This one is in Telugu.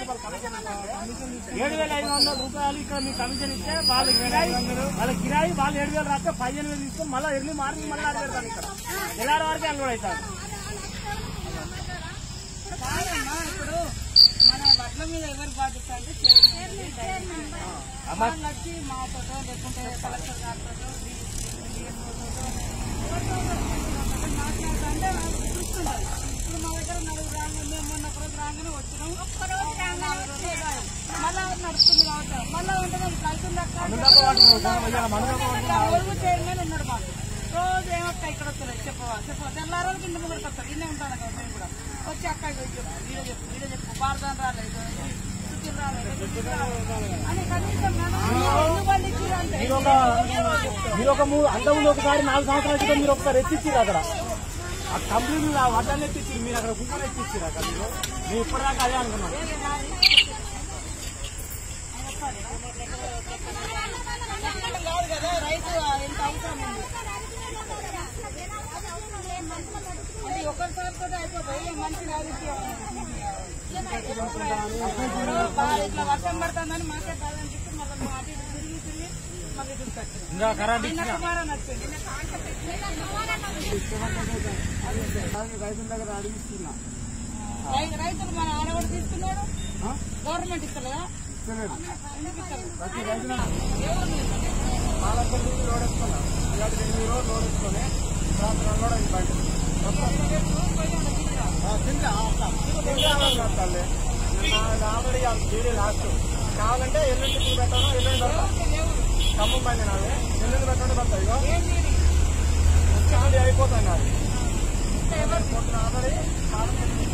రూపాయలు కమిషన్ ఇవ్వాలి. ఏడు వేల ఐదు వందల రూపాయలు ఇక్కడ మీ కమిషన్ ఇస్తే వాళ్ళ కిరాయి వాళ్ళ కిరాయి వాళ్ళు ఏడు వేలు రాస్తే పదిహేను వేలు తీసుకొని మళ్ళీ ఎర్లీ మార్నింగ్ మళ్ళీ ఆరు పెడతారు ఇక్కడ ఎలాంటి వరకు అన్లోడ్ అవుతారు కాదమ్మా ఇప్పుడు మన వడ్ల మీద ఎవరు బాధ్యత అంటే చైర్మన్ డైరెక్టర్. వాళ్ళు వచ్చి మాతోటో లేకుంటే కలెక్టర్ గారితో మాట్లాడుతుంటే చూస్తున్నారు ఇప్పుడు మా దగ్గర నలుగురు రాగానే మేము మొన్న ఒక రోజు రాగానే వచ్చినాం నాలుగు రోజులు రాగాం. మళ్ళా నడుస్తుంది కాబట్టి మళ్ళా ఉంటుంది అవుతుంది అక్క ఒరుగు చైర్మన్ ఉన్నాడు మాకు రోజు ఏమక్క ఇక్కడ వస్తలేదు చెప్పవా చెప్పవా తెల్లారాలు కింద ముందరికి వస్తారు ఇన్నే ఉంటాను కదా మేము కూడా వచ్చి అక్క ఇగో ఇది చెప్పు వీడియో చెప్పు వీడియో చెప్పు భారతం రాలేదు సుఖీలు రాలేదు సుఖీలు రాలేదు అని కనీసం మనం ఎందుకు పండించారు అంటే మీరు ఒక మీరు ఒక మూడు అంతకుముందు ఒకసారి నాలుగు సంవత్సరాల క్రితం మీరు ఒకసారి ఎత్తిచ్చారు అక్కడ ఆ కంప్లీట్ వడ్డాన్ని ఎత్తిచ్చారు మీరు అక్కడ కుక్కలు ఎత్తిచ్చారు అక్కడ మీరు మేము ఇప్పటిదాకా అదే అనుకున్నాం లెక్కలు కాదు కదా రైతు ఎంత అవసరం ఉంది అది ఒకరిసారి కూడా అయిపోతాయి మంచి కాదు ఇట్లా వర్షం పడుతుందని మాకే బాధ అనిపిస్తుంది మళ్ళీ నువ్వు అటు ఇటు తిరిగి తిరిగి మళ్ళీ తీసుకొచ్చాను ఇంకా కరెంట్ నిన్న కుమారన్ వచ్చింది రైతుల దగ్గర అడిగిస్తున్నా రై- రైతులు మన ఆడవాడు తీసుకున్నాడు గవర్నమెంట్ ఇస్తలేదా ఎందుకు ఇస్తారు ప్రతి రైతుల నాలుగు నుంచి లోడ్ వేసుకున్నా ఇవాళ ఎనిమిది రోజులు లోడ్ వేసుకొని రాత్రి లోడ్ అయింది బయట ఆల్రెడీ వీడియో లాస్ట్ కావాలంటే ఎల్లుండి టీ పెట్టాను ఎల్లుండి పెడతా ఖమ్మం పైన నాది ఎల్లుండి పెట్టండి పెడతా ఇగో వచ్చి అయిపోతాను నాది ఆల్రెడీ కావాలంటే